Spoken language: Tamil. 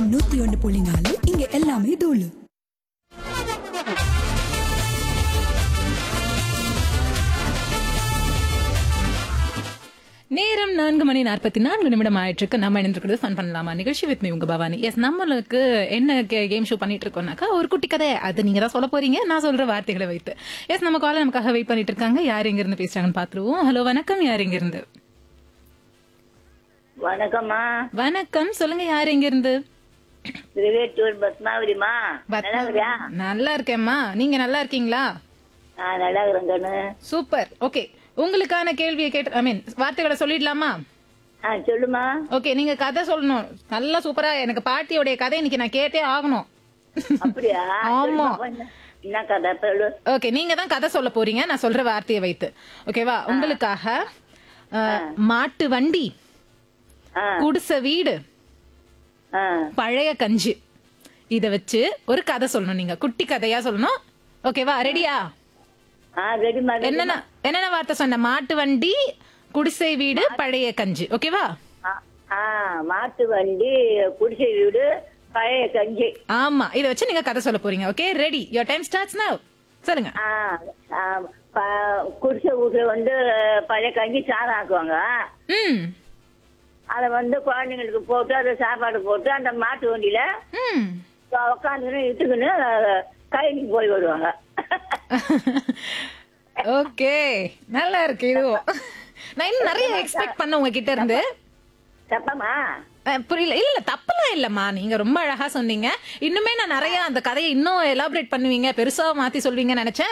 எஃப்எம் நூத்தி ஒன்று புள்ளி நாலு இங்க எல்லாமே தூளு நேரம் நான்கு மணி நாற்பத்தி நான்கு நிமிடம் ஆயிட்டு இருக்கு நம்ம இணைந்திருக்கிறது ஃபன் பண்ணலாமா நிகழ்ச்சி வித் மீ உங்க பவானி எஸ் நம்மளுக்கு என்ன கேம் ஷோ பண்ணிட்டு இருக்கோம்னாக்கா ஒரு குட்டி கதை அது நீங்க தான் சொல்ல போறீங்க நான் சொல்ற வார்த்தைகளை வைத்து எஸ் நம்ம காலை நமக்காக வெயிட் பண்ணிட்டு இருக்காங்க யார் எங்க இருந்து பேசுறாங்கன்னு பாத்துருவோம் ஹலோ வணக்கம் யார் எங்க இருந்து வணக்கம்மா வணக்கம் சொல்லுங்க யார் எங்க இருந்து திருவேட்டூர் பத்மாவதிமா நல்லா இருக்கிறியா நல்லா இருக்கேம்மா நீங்க நல்லா இருக்கீங்களா நான் நல்லா இருக்கிறேன் கண்ணு சூப்பர் ஓகே உங்களுக்கான கேள்வியை கேட்டு ஐ மீன் வார்த்தைகளை சொல்லிடலாமா ஆ சொல்லுமா ஓகே நீங்க கதை சொல்லணும் நல்லா சூப்பரா எனக்கு பாட்டியோடைய கதை இன்னைக்கு நான் கேட்டே ஆகணும் அப்படியா ஆமா. சொல்லுமா, கொஞ்சம். என்ன கதை சொல்லு ஓகே நீங்க தான் கதை சொல்ல போறீங்க நான் சொல்ற வார்த்தையை வைத்து ஓகேவா உங்களுக்காக அஹ், மாட்டு வண்டி ஆ குடிசை வீடு ஆ பழைய கஞ்சி இத வச்சு ஒரு கதை சொல்லணும் நீங்க குட்டி கதையா சொல்லணும் ஓகேவா ரெடியா ஆ ரெடிமா என்னென்ன என்னென்ன வார்த்தை சொன்ன மாட்டு வண்டி குடிசை வீடு பழைய கஞ்சி ஓகேவா ஆ மாட்டு வண்டி குடிசை வீடு பழைய கஞ்சி ஆமா இத வச்சு நீங்க கதை சொல்ல போறீங்க okay ready your time starts now சொல்லுங்க ஆ ஆ, ப- குடிசை வீட்டுல வந்து பழைய கஞ்சி சாதம் ஆக்குவாங்க ம் அதை வந்து குழந்தைங்களுக்கு போட்டு அதை சாப்பாடு போட்டு அந்த மாட்டு வண்டியில ம் உட்காந்துன்னு இட்டுக்குன்னு கழனிக்கு போய் வருவாங்க ஓகே நல்லா இருக்கு இதுவும் நான் இன்னும் நிறைய எக்ஸ்பெக்ட் பண்ண உங்ககிட்ட இருந்து தப்பமா அஹ், புரியல இல்ல இல்ல தப்பெல்லாம் இல்லம்மா நீங்க ரொம்ப அழகா சொன்னீங்க இன்னுமே நான் நிறைய அந்த கதையை இன்னும் எலாபரேட் பண்ணுவீங்க பெருசா மாத்தி சொல்வீங்கன்னு நினைச்சேன்